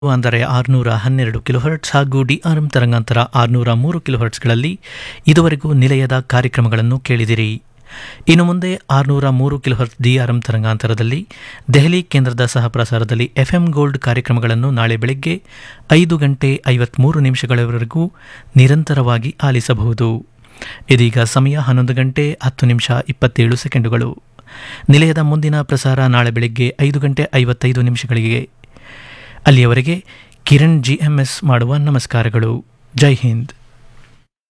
ಅಂದರೆ ಆರುನೂರ ಹನ್ನೆರಡು ಕಿಲೋಹರ್ಟ್ಸ್ ಹಾಗೂ ಡಿಆರ್ಎಂ ತರಂಗಾಂತರ ಆರುನೂರ ಮೂರು ಕಿಲೋಹರ್ಟ್ಸ್ಗಳಲ್ಲಿ ಇದುವರೆಗೂ ನಿಲಯದ ಕಾರ್ಯಕ್ರಮಗಳನ್ನು ಕೇಳಿದಿರಿ ಇನ್ನು ಮುಂದೆ ಆರುನೂರ ಮೂರು ಕಿಲೋಹರ್ಟ್ಸ್ ಡಿಆರ್ಎಂ ತರಂಗಾಂತರದಲ್ಲಿ ದೆಹಲಿ ಕೇಂದ್ರದ ಸಹ ಪ್ರಸಾರದಲ್ಲಿ ಎಫ್ಎಂ ಗೋಲ್ಡ್ ಕಾರ್ಯಕ್ರಮಗಳನ್ನು ನಾಳೆ ಬೆಳಗ್ಗೆ ಐದು ಗಂಟೆ ಐವತ್ಮೂರು ನಿಮಿಷಗಳವರೆಗೂ ನಿರಂತರವಾಗಿ ಆಲಿಸಬಹುದು ಇದೀಗ ಸಮಯ ಹನ್ನೊಂದು ಗಂಟೆ ಹತ್ತು ನಿಮಿಷ ಇಪ್ಪತ್ತೇಳು ಸೆಕೆಂಡುಗಳು ನಿಲಯದ ಮುಂದಿನ ಪ್ರಸಾರ ನಾಳೆ ಬೆಳಗ್ಗೆ ಐದು ಗಂಟೆ ಐವತ್ತೈದು ನಿಮಿಷಗಳಿಗೆ ಅಲ್ಲಿಯವರೆಗೆ ಕಿರಣ್ ಜಿಎಂಎಸ್ ಮಾಡುವ ನಮಸ್ಕಾರಗಳು ಜೈ ಹಿಂದ್